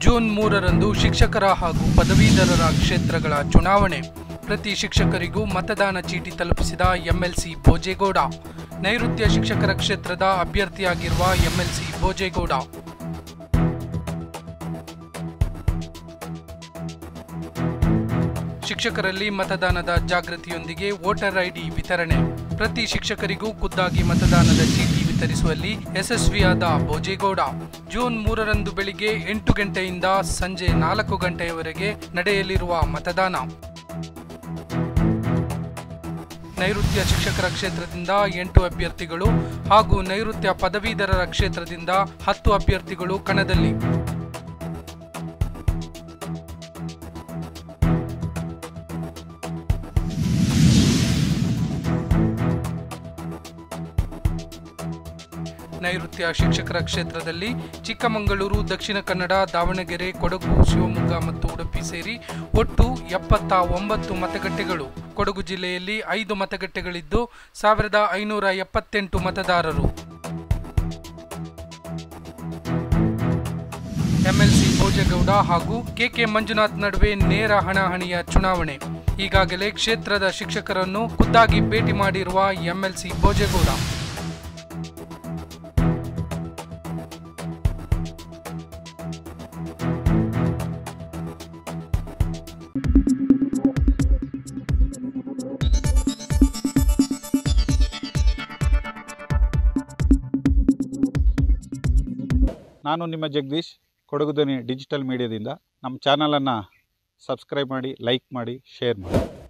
June ಮೂರರಂದು ಶಿಕ್ಷಕರ ಹಾಗೂ ಪದವೀಧರರ ಕ್ಷೇತ್ರಗಳ ಚುನಾವಣೆ ಪ್ರತಿ ಶಿಕ್ಷಕರಿಗೂ ಮತದಾನ ಚೀಟಿ ತಲುಪಿಸಿದ ಎಂಎಲ್ಸಿ ಭೋಜೇಗೌಡ ನೈಋತ್ಯ ಶಿಕ್ಷಕರ ಕ್ಷೇತ್ರದ ಅಭ್ಯರ್ಥಿಯಾಗಿರುವ ಎಂಎಲ್ಸಿ ಭೋಜೇಗೌಡ ಶಿಕ್ಷಕರಲ್ಲಿ ಮತದಾನದ ಜಾಗೃತಿಯೊಂದಿಗೆ ವೋಟರ್ ಐಡಿ ವಿತರಣೆ ಪ್ರತಿ ಶಿಕ್ಷಕರಿಗೂ ಖುದ್ದಾಗಿ ಮತದಾನದ ಚೀಟಿ ವಿತರಿಸುವಲ್ಲಿ ಯಶಸ್ವಿಯಾದ ಭೋಜೇಗೌಡ ಜೂನ್ ಮೂರರಂದು ಬೆಳಿಗ್ಗೆ ಎಂಟು ಗಂಟೆಯಿಂದ ಸಂಜೆ ನಾಲ್ಕು ಗಂಟೆಯವರೆಗೆ ನಡೆಯಲಿರುವ ಮತದಾನ ನೈಋತ್ಯ ಶಿಕ್ಷಕರ ಕ್ಷೇತ್ರದಿಂದ ಎಂಟು ಅಭ್ಯರ್ಥಿಗಳು ಹಾಗೂ ನೈಋತ್ಯ ಪದವೀಧರರ ಕ್ಷೇತ್ರದಿಂದ ಹತ್ತು ಅಭ್ಯರ್ಥಿಗಳು ಕಣದಲ್ಲಿ ನೈಋತ್ಯ ಶಿಕ್ಷಕರ ಕ್ಷೇತ್ರದಲ್ಲಿ ಚಿಕ್ಕಮಗಳೂರು ದಕ್ಷಿಣ ಕನ್ನಡ ದಾವಣಗೆರೆ ಕೊಡಗು ಶಿವಮೊಗ್ಗ ಮತ್ತು ಉಡುಪಿ ಸೇರಿ ಒಟ್ಟು ಎಪ್ಪತ್ತ ಒಂಬತ್ತು ಮತಗಟ್ಟೆಗಳು ಕೊಡಗು ಜಿಲ್ಲೆಯಲ್ಲಿ ಐದು ಮತಗಟ್ಟೆಗಳಿದ್ದು ಸಾವಿರದ ಐನೂರ ಎಪ್ಪತ್ತೆಂಟು ಮತದಾರರು ಎಂಎಲ್ಸಿ ಭೋಜೇಗೌಡ ಹಾಗೂ ಕೆಕೆ ಮಂಜುನಾಥ್ ನಡುವೆ ನೇರ ಹಣಾಹಣಿಯ ಚುನಾವಣೆ ಈಗಾಗಲೇ ಕ್ಷೇತ್ರದ ಶಿಕ್ಷಕರನ್ನು ಖುದ್ದಾಗಿ ಭೇಟಿ ಮಾಡಿರುವ ಎಂಎಲ್ಸಿ ಭೋಜೇಗೌಡ ನಾನು ನಿಮ್ಮ ಜಗದೀಶ್ ಕೊಡಗು ಧ್ವನಿ ಡಿಜಿಟಲ್ ಮೀಡಿಯಾದಿಂದ ನಮ್ಮ ಚಾನಲನ್ನು ಸಬ್ಸ್ಕ್ರೈಬ್ ಮಾಡಿ ಲೈಕ್ ಮಾಡಿ ಶೇರ್ ಮಾಡಿ